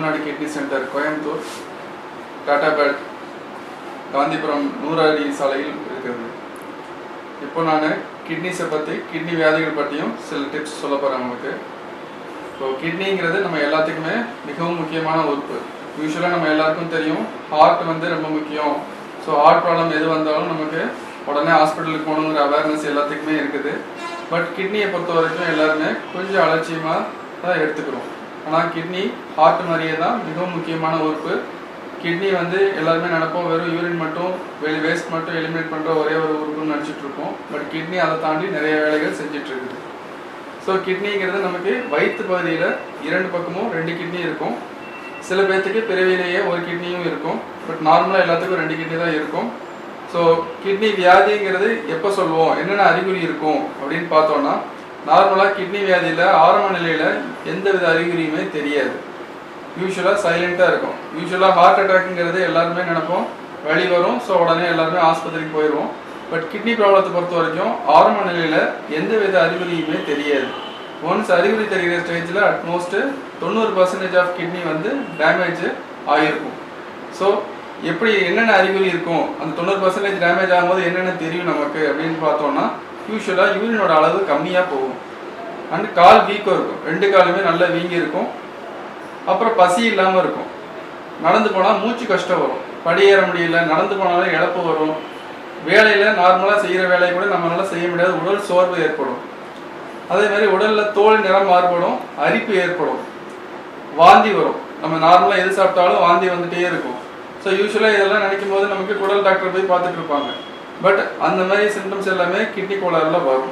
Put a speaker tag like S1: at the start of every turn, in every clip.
S1: Tamil Nadu kidney centre Coimbatore Tatabad Gandhipuram நூறு அடி சாலையில் இருக்கிறது இப்போ நான் கிட்னிஸை பற்றி கிட்னி வியாதிகள் பற்றியும் சில டிப்ஸ் சொல்ல போகிறேன் உங்களுக்கு இப்போ கிட்னிங்கிறது நம்ம எல்லாத்துக்குமே மிகவும் முக்கியமான உறுப்பு யூஸ்வலாக நம்ம எல்லாருக்கும் தெரியும் ஹார்ட் வந்து ரொம்ப முக்கியம் ஸோ ஹார்ட் ப்ராப்ளம் எது வந்தாலும் நமக்கு உடனே ஹாஸ்பிட்டலுக்கு போகணுங்கிற அவேர்னஸ் எல்லாத்துக்குமே இருக்குது பட் கிட்னியை பொறுத்த வரைக்கும் எல்லாருமே கொஞ்சம் அலட்சியமாக தான் எடுத்துக்கிறோம் ஆனால் கிட்னி ஹார்ட் மாதிரியே தான் மிகவும் முக்கியமான உறுப்பு கிட்னி வந்து எல்லாருமே நினைப்போம் வெறும் யூரின் மட்டும் வெளி வேஸ்ட் மட்டும் எலிமினேட் பண்ணுற ஒரே ஒரு உறுப்புன்னு நினச்சிட்டு இருக்கோம் பட் கிட்னி அதை தாண்டி நிறைய வேலைகள் செஞ்சுட்டு இருக்குது ஸோ கிட்னிங்கிறது நமக்கு வயிற்று பகுதியில் இரண்டு பக்கமும் ரெண்டு கிட்னி இருக்கும் சில பேர்த்துக்கு பிறவிலேயே ஒரு கிட்னியும் இருக்கும் பட் நார்மலாக எல்லாத்துக்கும் ரெண்டு கிட்னி தான் இருக்கும் ஸோ கிட்னி வியாதிங்கிறது எப்போ சொல்லுவோம் என்னென்ன அறிகுறி இருக்கும் அப்படின்னு பார்த்தோம்னா நார்மலாக கிட்னி வியாதியில் ஆரம்ப நிலையில் எந்த வித அறிகுறியுமே தெரியாது யூஸ்வலாக சைலண்ட்டாக இருக்கும் யூஸ்வலாக ஹார்ட் அட்டாக்ங்கிறது எல்லாருமே நினைப்போம் வலி வரும் ஸோ உடனே எல்லாருமே ஆஸ்பத்திரிக்கு போயிடுவோம் பட் கிட்னி ப்ராப்ளத்தை பொறுத்த வரைக்கும் ஆரம்ப நிலையில் எந்த வித அறிகுறியுமே தெரியாது ஒன்ஸ் அறிகுறி தெரிகிற ஸ்டேஜில் அட்மோஸ்ட்டு தொண்ணூறு பர்சன்டேஜ் ஆஃப் கிட்னி வந்து டேமேஜ் ஆகிருக்கும் ஸோ எப்படி என்னென்ன அறிகுறி இருக்கும் அந்த தொண்ணூறு பர்சன்டேஜ் டேமேஜ் ஆகும்போது என்னென்ன தெரியும் நமக்கு அப்படின்னு பார்த்தோம்னா யூஸ்வலாக யூரினோட அளவு கம்மியாக போகும் அண்ட் கால் வீக்கம் இருக்கும் ரெண்டு காலுமே நல்லா வீங்கி இருக்கும் அப்புறம் பசி இல்லாமல் இருக்கும் நடந்து போனால் மூச்சு கஷ்டம் வரும் படியேற முடியல நடந்து போனாலும் இழப்பு வரும் வேலையில் நார்மலாக செய்கிற வேலையை கூட நம்மளால செய்ய முடியாது உடல் சோர்வு ஏற்படும் அதே மாதிரி உடலில் தோல் நிறம் மாறுபடும் அரிப்பு ஏற்படும் வாந்தி வரும் நம்ம நார்மலாக எது சாப்பிட்டாலும் வாந்தி வந்துட்டே இருக்கும் ஸோ யூஸ்வலாக இதெல்லாம் நினைக்கும் போது நமக்கு குடல் டாக்டர் போய் பார்த்துட்டு இருப்பாங்க பட் அந்த மாதிரி சிம்டம்ஸ் எல்லாமே கிட்னி கோளாறுல வரும்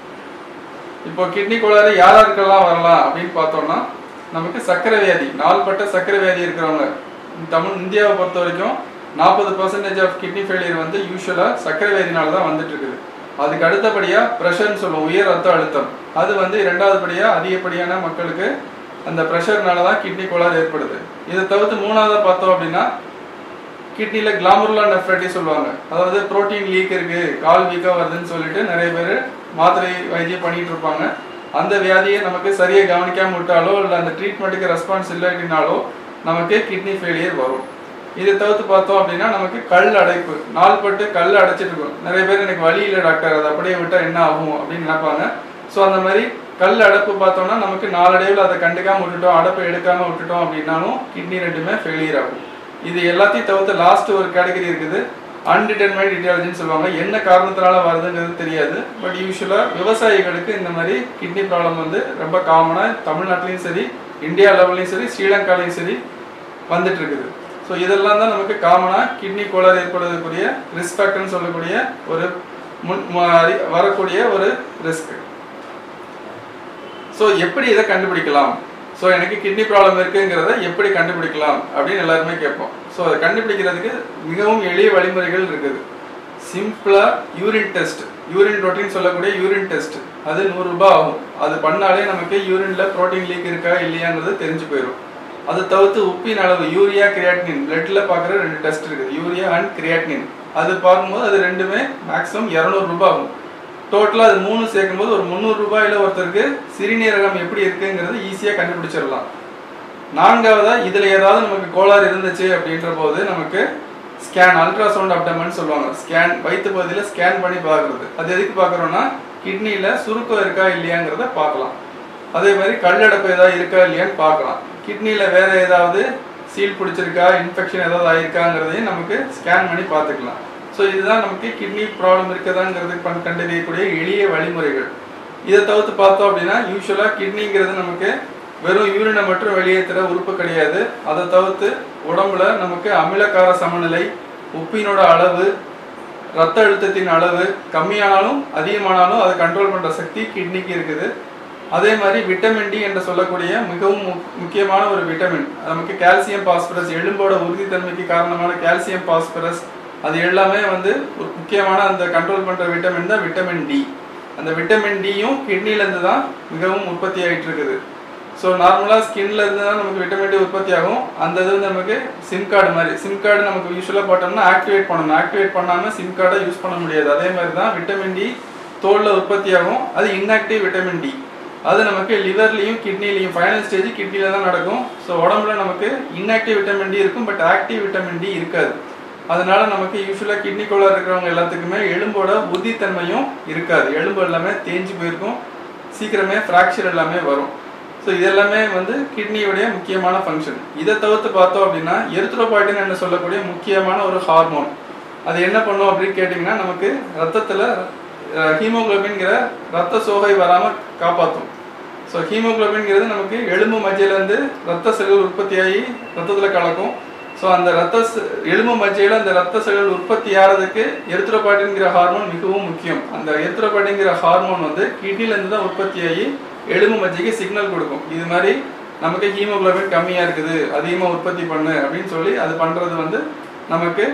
S1: இப்போ கிட்னி கோளாறு யார் யாருக்கெல்லாம் வரலாம் அப்படின்னு பார்த்தோம்னா நமக்கு சர்க்கரை வியாதி நாள்பட்ட சர்க்கரை வியாதி இருக்கிறவங்க தமிழ் இந்தியாவை பொறுத்த வரைக்கும் நாற்பது பர்சன்டேஜ் ஆஃப் கிட்னி ஃபெயிலியர் வந்து யூஸ்வலாக சர்க்கரை வியாதினால தான் வந்துட்டு இருக்குது அதுக்கு அடுத்தபடியாக ப்ரெஷர்னு சொல்லுவோம் உயர் ரத்த அழுத்தம் அது வந்து இரண்டாவது படியாக அதிகப்படியான மக்களுக்கு அந்த ப்ரெஷர்னால தான் கிட்னி கோளாறு ஏற்படுது இதை தவிர்த்து மூணாவதாக பார்த்தோம் அப்படின்னா கிட்னியில் கிளாமருலா நெஃப்ரைட்டி சொல்லுவாங்க அதாவது புரோட்டீன் லீக் இருக்கு கால் வீக்காக வருதுன்னு சொல்லிட்டு நிறைய பேர் மாத்திரை வைத்தியம் பண்ணிட்டு இருப்பாங்க அந்த வியாதியை நமக்கு சரியாக கவனிக்காம விட்டாலோ இல்லை அந்த ட்ரீட்மெண்ட்டுக்கு ரெஸ்பான்ஸ் இல்லாட்டினாலோ நமக்கு கிட்னி ஃபெயிலியர் வரும் இதை தவிர்த்து பார்த்தோம் அப்படின்னா நமக்கு கல் அடைப்பு நாள்பட்டு கல் அடைச்சிட்டு இருக்கும் நிறைய பேர் எனக்கு வழி இல்லை டாக்டர் அதை அப்படியே விட்டா என்ன ஆகும் அப்படின்னு நினைப்பாங்க ஸோ அந்த மாதிரி கல் அடைப்பு பார்த்தோம்னா நமக்கு நாளடைவில் அதை கண்டுக்காம விட்டுட்டோம் அடைப்பை எடுக்காம விட்டுட்டோம் அப்படின்னாலும் கிட்னி ரெண்டுமே ஃபெயிலியர் ஆகும் இது எல்லாத்தையும் தவிர்த்து லாஸ்ட் ஒரு கேட்டகரி இருக்குது அன்டிட்டர்மைண்ட் இட்டியாலஜின்னு சொல்லுவாங்க என்ன காரணத்தினால வருதுங்கிறது தெரியாது பட் யூஸ்வலாக விவசாயிகளுக்கு இந்த மாதிரி கிட்னி ப்ராப்ளம் வந்து ரொம்ப காமனாக தமிழ்நாட்டிலையும் சரி இந்தியா லெவல்லையும் சரி ஸ்ரீலங்காலையும் சரி வந்துட்டு இருக்குது ஸோ இதெல்லாம் தான் நமக்கு காமனாக கிட்னி கோளாறு ஏற்படுவதற்குரிய ரிஸ்க் ஃபேக்டர்னு சொல்லக்கூடிய ஒரு முன் ம- அறி- வரக்கூடிய ஒரு ரிஸ்க் ஸோ எப்படி இதை கண்டுபிடிக்கலாம் ஸோ எனக்கு கிட்னி ப்ராப்ளம் இருக்குங்கிறத எப்படி கண்டுபிடிக்கலாம் அப்படின்னு எல்லாருமே கேட்போம் ஸோ அதை கண்டுபிடிக்கிறதுக்கு மிகவும் எளிய வழிமுறைகள் இருக்குது சிம்பிளாக யூரின் டெஸ்ட் யூரின் ரொட்டீன் சொல்லக்கூடிய யூரின் டெஸ்ட் அது நூறு ரூபாய் ஆகும் அது பண்ணாலே நமக்கு யூரின்ல புரோட்டீன் லீக் இருக்கா இல்லையாங்கிறது தெரிஞ்சு போயிடும் அது தவிர்த்து உப்பின் அளவு யூரியா கிரியாட்டினின் பிளட்ல பார்க்குற ரெண்டு டெஸ்ட் இருக்குது யூரியா அண்ட் கிரியாட்டினின் அது பார்க்கும்போது அது ரெண்டுமே மேக்ஸிமம் இரநூறு ரூபாய் ஆகும் டோட்டலாக அது மூணு சேர்க்கும்போது ஒரு முந்நூறு ரூபாயில ஒருத்தருக்கு சிறுநீரகம் எப்படி இருக்குங்கிறது ஈஸியாக கண்டுபிடிச்சிடலாம் நான்காவதா இதுல ஏதாவது நமக்கு கோளாறு இருந்துச்சு அப்படின்ற போது நமக்கு ஸ்கேன் அல்ட்ராசவுண்ட் அப்டமன் சொல்லுவாங்க ஸ்கேன் வயிற்று பகுதியில் ஸ்கேன் பண்ணி பார்க்கறது அது எதுக்கு பார்க்குறோம்னா கிட்னியில் சுருக்கம் இருக்கா இல்லையாங்கிறத பார்க்கலாம் அதே மாதிரி கல்லடப்பு ஏதாவது இருக்கா இல்லையான்னு பார்க்கலாம் கிட்னியில் வேற ஏதாவது சீல் பிடிச்சிருக்கா இன்ஃபெக்ஷன் ஏதாவது ஆயிருக்காங்கிறதையும் நமக்கு ஸ்கேன் பண்ணி பார்த்துக்கலாம் ஸோ இதுதான் நமக்கு கிட்னி ப்ராப்ளம் இருக்கதாங்கிறது பண் கண்டறியக்கூடிய எளிய வழிமுறைகள் இதை தவிர்த்து பார்த்தோம் அப்படின்னா யூஸ்வலாக கிட்னிங்கிறது நமக்கு வெறும் யூரினை மட்டும் வெளியேற்றுற உறுப்பு கிடையாது அதை தவிர்த்து உடம்புல நமக்கு அமிலக்கார சமநிலை உப்பினோட அளவு ரத்த அழுத்தத்தின் அளவு கம்மியானாலும் அதிகமானாலும் அதை கண்ட்ரோல் பண்ற சக்தி கிட்னிக்கு இருக்குது அதே மாதிரி விட்டமின் டி என்று சொல்லக்கூடிய மிகவும் மு- முக்கியமான ஒரு விட்டமின் நமக்கு கால்சியம் பாஸ்பரஸ் எலும்போட உறுதித்தன்மைக்கு காரணமான கால்சியம் பாஸ்பரஸ் அது எல்லாமே வந்து ஒரு முக்கியமான அந்த கண்ட்ரோல் பண்ற விட்டமின் தான் விட்டமின் டி அந்த விட்டமின் டியும் கிட்னில இருந்து தான் மிகவும் உற்பத்தி ஆயிட்டு இருக்குது ஸோ நார்மலாக ஸ்கின்ல இருந்து தான் நமக்கு விட்டமின் டி உற்பத்தி ஆகும் அந்த இது வந்து நமக்கு சிம் கார்டு மாதிரி சிம் கார்டு நமக்கு யூஸ்வலாக போட்டோம்னா ஆக்டிவேட் பண்ணணும் ஆக்டிவேட் பண்ணாமல் சிம் கார்டை யூஸ் பண்ண முடியாது அதே மாதிரி தான் விட்டமின் டி தோலில் உற்பத்தி ஆகும் அது இன்ஆக்டிவ் விட்டமின் டி அது நமக்கு லிவர்லையும் கிட்னிலையும் ஃபைனல் ஸ்டேஜ் கிட்னில தான் நடக்கும் ஸோ உடம்புல நமக்கு இன்ஆக்டிவ் விட்டமின் டி இருக்கும் பட் ஆக்டிவ் விட்டமின் டி இருக்காது அதனால நமக்கு யூஸ்வலாக கிட்னி கோளாறு இருக்கிறவங்க எல்லாத்துக்குமே எலும்போட உறுதித்தன்மையும் இருக்காது எலும்பு எல்லாமே தேஞ்சு போயிருக்கும் சீக்கிரமே ஃப்ராக்சர் எல்லாமே வரும் ஸோ இது எல்லாமே வந்து கிட்னியுடைய முக்கியமான ஃபங்க்ஷன் இதை தவிர்த்து பார்த்தோம் அப்படின்னா எரித்ரோபாய்டின் என்று சொல்லக்கூடிய முக்கியமான ஒரு ஹார்மோன் அது என்ன பண்ணும் அப்படின்னு கேட்டிங்கன்னா நமக்கு ரத்தத்தில் ஹீமோகுளோபின்கிற ரத்த சோகை வராமல் காப்பாற்றும் ஸோ ஹீமோகுளோபின்ங்கிறது நமக்கு எலும்பு மஜ்ஜையிலேருந்து ரத்த செல்கள் உற்பத்தியாகி ரத்தத்தில் கலக்கும் ஸோ அந்த ரத்த செ- எலும்பு மஜ்ஜையில் அந்த ரத்த செல்கள் உற்பத்தி ஆகிறதுக்கு எரித்ரோபாய்டின்கிற ஹார்மோன் மிகவும் முக்கியம் அந்த எரித்ரோபாய்டின்கிற ஹார்மோன் வந்து கிட்னிலேருந்து தான் உற்பத்தியாகி எலும்பு மஜ்ஜைக்கு சிக்னல் கொடுக்கும் இது மாதிரி நமக்கு ஹீமோகுளோபின் கம்மியாக இருக்குது அதிகமாக உற்பத்தி பண்ணு அப்படின்னு சொல்லி அது பண்ணுறது வந்து நமக்கு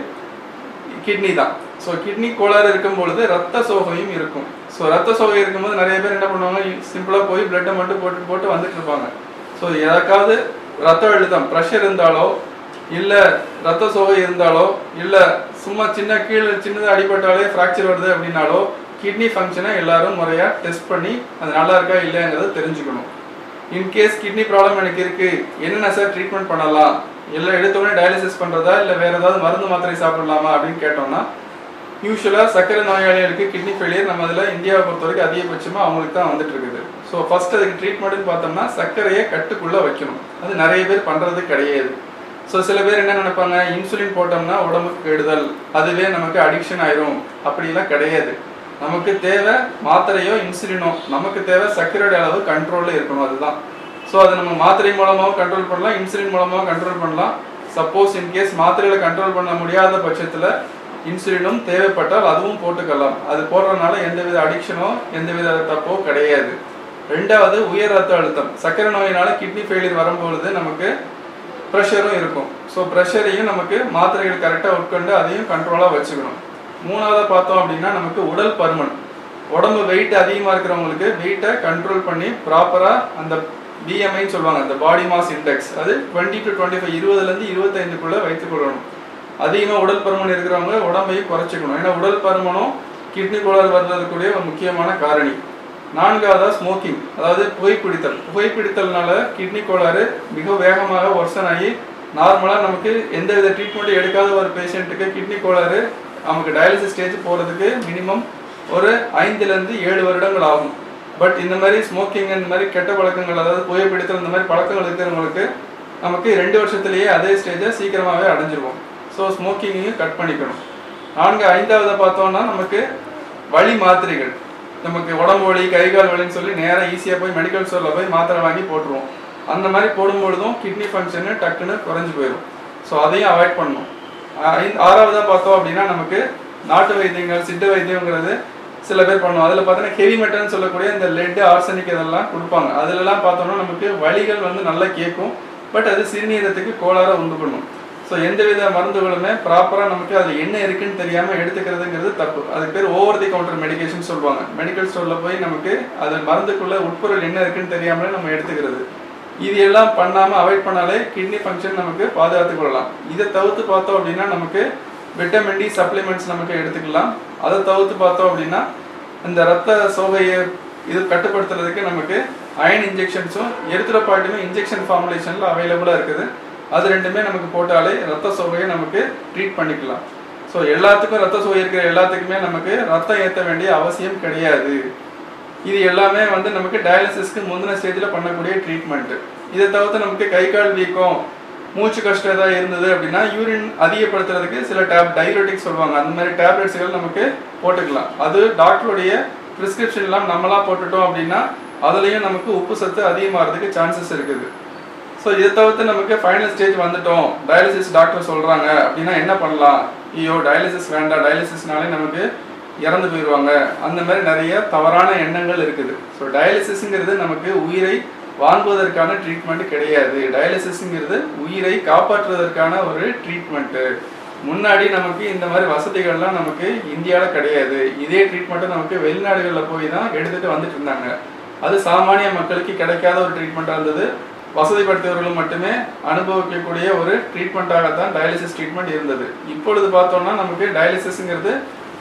S1: கிட்னி தான் ஸோ கிட்னி கோளாறு இருக்கும் பொழுது ரத்த சோகையும் இருக்கும் ஸோ ரத்த சோகை இருக்கும்போது நிறைய பேர் என்ன பண்ணுவாங்க சிம்பிளாக போய் பிளட்டை மட்டும் போட்டு போட்டு வந்துட்டு இருப்பாங்க ஸோ எதற்காவது ரத்த அழுத்தம் ப்ரெஷர் இருந்தாலோ இல்லை ரத்த சோகை இருந்தாலோ இல்லை சும்மா சின்ன கீழே சின்னதாக அடிபட்டாலே ஃப்ராக்சர் வருது அப்படின்னாலோ கிட்னி ஃபங்க்ஷனை எல்லாரும் முறையாக டெஸ்ட் பண்ணி அது நல்லா இருக்கா இல்லையாங்கிறத தெரிஞ்சுக்கணும் இன்கேஸ் கிட்னி ப்ராப்ளம் எனக்கு இருக்கு என்னென்ன சார் ட்ரீட்மெண்ட் பண்ணலாம் இல்லை எடுத்தோடனே டயாலிசிஸ் பண்ணுறதா இல்லை வேற ஏதாவது மருந்து மாத்திரை சாப்பிடலாமா அப்படின்னு கேட்டோம்னா யூஸ்வலாக சர்க்கரை நோயாளிகளுக்கு கிட்னி ஃபெயிலியர் நம்ம இதில் இந்தியாவை பொறுத்த வரைக்கும் அதிகபட்சமாக அவங்களுக்கு தான் வந்துட்டு இருக்குது ஸோ ஃபர்ஸ்ட் அதுக்கு ட்ரீட்மெண்ட்னு பார்த்தோம்னா சர்க்கரையை கட்டுக்குள்ளே வைக்கணும் அது நிறைய பேர் பண்ணுறது கிடையாது ஸோ சில பேர் என்ன நினைப்பாங்க இன்சுலின் போட்டோம்னா உடம்புக்கு கெடுதல் அதுவே நமக்கு அடிக்ஷன் ஆயிரும் அப்படிலாம் கிடையாது நமக்கு தேவை மாத்திரையோ இன்சுலினோ நமக்கு தேவை சர்க்கரையோட அளவு கண்ட்ரோலில் இருக்கணும் அதுதான் ஸோ அதை நம்ம மாத்திரை மூலமாகவும் கண்ட்ரோல் பண்ணலாம் இன்சுலின் மூலமாகவும் கண்ட்ரோல் பண்ணலாம் சப்போஸ் இன்கேஸ் மாத்திரையில கண்ட்ரோல் பண்ண முடியாத பட்சத்தில் இன்சுலினும் தேவைப்பட்டால் அதுவும் போட்டுக்கலாம் அது போடுறதுனால எந்தவித அடிக்ஷனோ எந்தவித தப்போ கிடையாது ரெண்டாவது உயர் ரத்த அழுத்தம் சர்க்கரை நோயினால கிட்னி ஃபெயிலியர் வரும்பொழுது நமக்கு ப்ரெஷரும் இருக்கும் ஸோ ப்ரெஷரையும் நமக்கு மாத்திரைகள் கரெக்டாக உட்கொண்டு அதையும் கண்ட்ரோலாக வச்சுக்கணும் மூணாவது பார்த்தோம் அப்படின்னா நமக்கு உடல் பருமன் உடம்பு வெயிட் அதிகமாக இருக்கிறவங்களுக்கு வெயிட்டை கண்ட்ரோல் பண்ணி ப்ராப்பராக அந்த பிஎம்ஐன்னு சொல்லுவாங்க அந்த பாடி மாஸ் இண்டெக்ஸ் அது டுவெண்ட்டி டு டுவெண்ட்டி ஃபைவ் இருபதுலேருந்து இருபத்தைந்துக்குள்ளே வைத்துக் கொள்ளணும் அதிகமாக உடல் பருமன் இருக்கிறவங்க உடம்பையும் குறைச்சிக்கணும் ஏன்னா உடல் பருமனும் கிட்னி கோளாறு வர்றதுக்குரிய ஒரு முக்கியமான காரணி நான்காவதா ஸ்மோக்கிங் அதாவது புகைப்பிடித்தல் புகைப்பிடித்தல்னால கிட்னி கோளாறு மிக வேகமாக ஒர்சன் ஆகி நார்மலாக நமக்கு எந்தவித ட்ரீட்மெண்ட்டும் எடுக்காத ஒரு பேஷண்ட்டுக்கு கிட்னி கோளாறு நமக்கு டயாலிசிஸ் ஸ்டேஜ் போகிறதுக்கு மினிமம் ஒரு ஐந்துலேருந்து ஏழு வருடங்கள் ஆகும் பட் இந்த மாதிரி ஸ்மோக்கிங் இந்த மாதிரி கெட்ட பழக்கங்கள் அதாவது புகைப்பிடித்தல் இந்த மாதிரி பழக்கங்கள் இருக்கிறவங்களுக்கு நமக்கு ரெண்டு வருஷத்துலேயே அதே ஸ்டேஜை சீக்கிரமாகவே அடைஞ்சிருவோம் ஸோ ஸ்மோக்கிங்கையும் கட் பண்ணிக்கணும் நான்கு ஐந்தாவது பார்த்தோம்னா நமக்கு வலி மாத்திரைகள் நமக்கு உடம்பு வலி கை கால் வலின்னு சொல்லி நேராக ஈஸியாக போய் மெடிக்கல் ஸ்டோரில் போய் மாத்திரை வாங்கி போட்டுருவோம் அந்த மாதிரி போடும்பொழுதும் கிட்னி ஃபங்க்ஷனு டக்குன்னு குறைஞ்சு போயிடும் ஸோ அதையும் அவாய்ட் பண்ணணும் ஐந்து ஆறாவதாக பார்த்தோம் அப்படின்னா நமக்கு நாட்டு வைத்தியங்கள் சித்த வைத்தியங்கிறது சில பேர் பண்ணுவோம் அதில் பார்த்தீங்கன்னா ஹெவி மெட்டல்னு சொல்லக்கூடிய இந்த லெட் ஆர்சனிக் இதெல்லாம் கொடுப்பாங்க அதுலலாம் பார்த்தோம்னா நமக்கு வலிகள் வந்து நல்லா கேட்கும் பட் அது சிறுநீரத்துக்கு கோளாறை உண்டு பண்ணும் ஸோ எந்தவித மருந்துகளுமே ப்ராப்பராக நமக்கு அது என்ன இருக்குன்னு தெரியாமல் எடுத்துக்கிறதுங்கிறது தப்பு அதுக்கு பேர் ஓவர் தி கவுண்டர் மெடிகேஷன் சொல்லுவாங்க மெடிக்கல் ஸ்டோரில் போய் நமக்கு அது மருந்துக்குள்ள உட்பொருள் என்ன இருக்குன்னு தெரியாமலே நம்ம எடுத்துக்கிறது இது எல்லாம் பண்ணாமல் அவாய்ட் பண்ணாலே கிட்னி ஃபங்க்ஷன் நமக்கு பாதுகாத்துக் கொள்ளலாம் இதை தவிர்த்து பார்த்தோம் அப்படின்னா நமக்கு விட்டமின் டி சப்ளிமெண்ட்ஸ் நமக்கு எடுத்துக்கலாம் அதை தவிர்த்து பார்த்தோம் அப்படின்னா இந்த ரத்த சோகையை இது கட்டுப்படுத்துறதுக்கு நமக்கு அயன் இன்ஜெக்ஷன்ஸும் எரித்ரோபாய்ட்டுமே இன்ஜெக்ஷன் ஃபார்முலேஷனில் அவைலபிளாக இருக்குது அது ரெண்டுமே நமக்கு போட்டாலே ரத்த சோகையை நமக்கு ட்ரீட் பண்ணிக்கலாம் ஸோ எல்லாத்துக்கும் ரத்த சோகை இருக்கிற எல்லாத்துக்குமே நமக்கு ரத்தம் ஏற்ற வேண்டிய அவசியம் கிடையாது இது எல்லாமே வந்து நமக்கு டயாலிசிஸ்க்கு முந்தின ஸ்டேஜில் பண்ணக்கூடிய ட்ரீட்மெண்ட்டு இதை தவிர்த்து நமக்கு கை கால் வீக்கம் மூச்சு கஷ்டம் ஏதாவது இருந்தது அப்படின்னா யூரின் அதிகப்படுத்துறதுக்கு சில டேப் டையூரட்டிக் சொல்லுவாங்க அந்த மாதிரி டேப்லெட்ஸ்கள் நமக்கு போட்டுக்கலாம் அது டாக்டருடைய ப்ரிஸ்கிரிப்ஷன்லாம் நம்மளா போட்டுட்டோம் அப்படின்னா அதுலேயும் நமக்கு உப்பு சத்து அதிகமாகிறதுக்கு சான்சஸ் இருக்குது ஸோ இதை தவிர்த்து நமக்கு ஃபைனல் ஸ்டேஜ் வந்துட்டோம் டயாலிசிஸ் டாக்டர் சொல்கிறாங்க அப்படின்னா என்ன பண்ணலாம் ஐயோ டயாலிசிஸ் வேண்டாம் டயாலிசிஸ்னாலே நமக்கு இறந்து போயிடுவாங்க அந்த மாதிரி நிறைய தவறான எண்ணங்கள் இருக்குது ஸோ டயாலிசிஸ்ங்கிறது நமக்கு உயிரை வாங்குவதற்கான ட்ரீட்மெண்ட் கிடையாது டயாலிசிஸ்ங்கிறது உயிரை காப்பாற்றுவதற்கான ஒரு ட்ரீட்மெண்ட்டு முன்னாடி நமக்கு இந்த மாதிரி வசதிகள்லாம் நமக்கு இந்தியாவில் கிடையாது இதே ட்ரீட்மெண்ட்டை நமக்கு வெளிநாடுகளில் போய் தான் எடுத்துகிட்டு வந்துட்டு இருந்தாங்க அது சாமானிய மக்களுக்கு கிடைக்காத ஒரு ட்ரீட்மெண்ட்டாக இருந்தது வசதி படுத்தியவர்களும் மட்டுமே அனுபவிக்கக்கூடிய ஒரு ட்ரீட்மெண்ட்டாக தான் டயாலிசிஸ் ட்ரீட்மெண்ட் இருந்தது இப்பொழுது பார்த்தோம்னா நமக்கு டயாலிசிஸ்ங்கிறது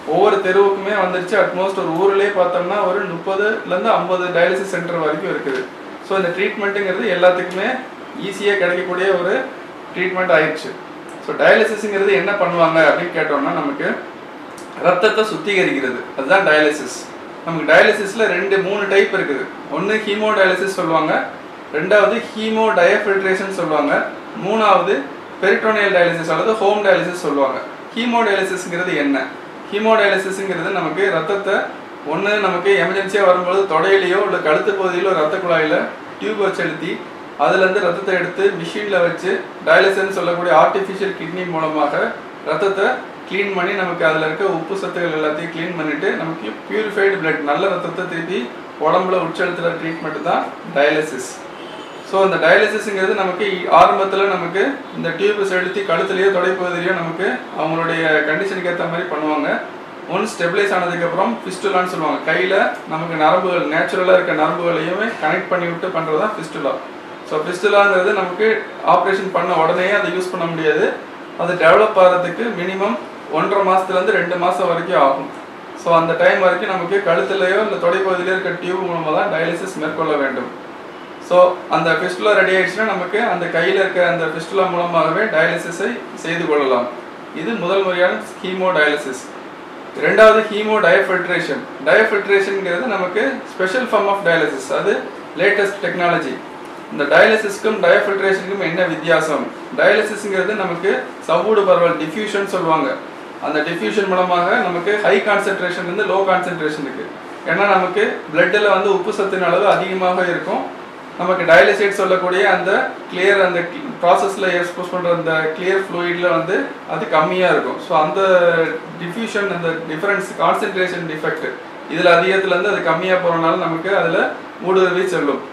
S1: ஒவ்வொரு தெருவுக்குமே வந்துருச்சு அட்மோஸ்ட் ஒரு ஊர்லயே பார்த்தோம்னா ஒரு முப்பதுலேருந்து ஐம்பது டயாலிசிஸ் சென்டர் வரைக்கும் இருக்குது ஸோ இந்த ட்ரீட்மெண்ட்டுங்கிறது எல்லாத்துக்குமே ஈஸியாக கிடைக்கக்கூடிய ஒரு ட்ரீட்மெண்ட் ஆயிடுச்சு ஸோ டயாலிசிஸ்ங்கிறது என்ன பண்ணுவாங்க அப்படின்னு கேட்டோம்னா நமக்கு ரத்தத்தை சுத்திகரிக்கிறது அதுதான் டயாலிசிஸ் நமக்கு டயாலிசிஸ்ல ரெண்டு மூணு டைப் இருக்குது ஒன்று ஹீமோ டயாலிசிஸ் சொல்லுவாங்க ரெண்டாவது ஹீமோ டயஃபில்ட்ரேஷன் சொல்லுவாங்க மூணாவது பெரிட்டோனியல் டயாலிசிஸ் அல்லது ஹோம் டயாலிசிஸ் சொல்லுவாங்க ஹீமோ டயாலிசிஸ்ங்கிறது என்ன ஹீமோ டயாலிசிஸ்ங்கிறது நமக்கு ரத்தத்தை ஒன்று நமக்கு எமர்ஜென்சியாக வரும்போது தொடையிலையோ இல்லை கழுத்து பகுதியிலோ ரத்த குழாயில் டியூப் வச்சு அழுத்தி அதுலேருந்து ரத்தத்தை எடுத்து மிஷினில் வச்சு டயாலிசிஸ் சொல்லக்கூடிய ஆர்டிஃபிஷியல் கிட்னி மூலமாக ரத்தத்தை க்ளீன் பண்ணி நமக்கு அதில் இருக்க உப்பு சத்துக்கள் எல்லாத்தையும் க்ளீன் பண்ணிட்டு நமக்கு பியூரிஃபைடு பிளட் நல்ல ரத்தத்தை திருப்பி உடம்புல உட்செலுத்துகிற ட்ரீட்மெண்ட் தான் டயாலிசிஸ் ஸோ அந்த டயாலிசிஸ்ங்கிறது நமக்கு ஆரம்பத்தில் நமக்கு இந்த டியூப் செலுத்தி கழுத்துலையோ தொடைப்பகுதியிலையோ நமக்கு அவங்களுடைய கண்டிஷனுக்கு ஏற்ற மாதிரி பண்ணுவாங்க ஒன் ஸ்டெபிளைஸ் ஆனதுக்கப்புறம் ஃபிஸ்டுலான்னு சொல்லுவாங்க கையில் நமக்கு நரம்புகள் நேச்சுரலாக இருக்க நரம்புகளையுமே கனெக்ட் பண்ணி விட்டு பண்ணுறது தான் ஃபிஸ்டுலா ஸோ ஃபிஸ்டுலாங்கிறது நமக்கு ஆப்ரேஷன் பண்ண உடனே அதை யூஸ் பண்ண முடியாது அது டெவலப் ஆகிறதுக்கு மினிமம் ஒன்றரை மாதத்துலேருந்து ரெண்டு மாதம் வரைக்கும் ஆகும் ஸோ அந்த டைம் வரைக்கும் நமக்கு கழுத்துலையோ இல்லை தொடைப்பகுதியிலையோ இருக்க டியூப் மூலமாக தான் டயாலிசிஸ் மேற்கொள்ள வேண்டும் ஸோ அந்த ஃபிஸ்டுலா ரெடி ஆயிடுச்சுன்னா நமக்கு அந்த கையில் இருக்க அந்த ஃபிஸ்டுலா மூலமாகவே டயாலிசிஸை செய்து கொள்ளலாம் இது முதல் முறையான ஹீமோ டயாலிசிஸ் ரெண்டாவது ஹீமோ டயஃபில்ட்ரேஷன் டயஃபில்ட்ரேஷன்ங்கிறது நமக்கு ஸ்பெஷல் ஃபார்ம் ஆஃப் டயாலிசிஸ் அது லேட்டஸ்ட் டெக்னாலஜி இந்த டயாலிசிஸ்க்கும் டயஃபில்ட்ரேஷனுக்கும் என்ன வித்தியாசம் டயாலிசிஸ்ங்கிறது நமக்கு சவ்வூடு பரவல் டிஃப்யூஷன் சொல்லுவாங்க அந்த டிஃப்யூஷன் மூலமாக நமக்கு ஹை கான்சென்ட்ரேஷன் இருந்து லோ கான்சென்ட்ரேஷனுக்கு ஏன்னா நமக்கு பிளட்டில் வந்து உப்பு சத்தின் அளவு அதிகமாக இருக்கும் நமக்கு டயாலிசைட் சொல்லக்கூடிய அந்த கிளியர் அந்த ப்ராசஸில் எக்ஸ்போஸ் பண்ணுற அந்த கிளியர் ஃப்ளூயிடில் வந்து அது கம்மியாக இருக்கும் ஸோ அந்த டிஃப்யூஷன் அந்த டிஃபரன்ஸ் கான்சென்ட்ரேஷன் டிஃபெக்ட் இதில் அதிகத்துலேருந்து அது கம்மியாக போகிறனால நமக்கு அதில் ஊடுருவி செல்லும்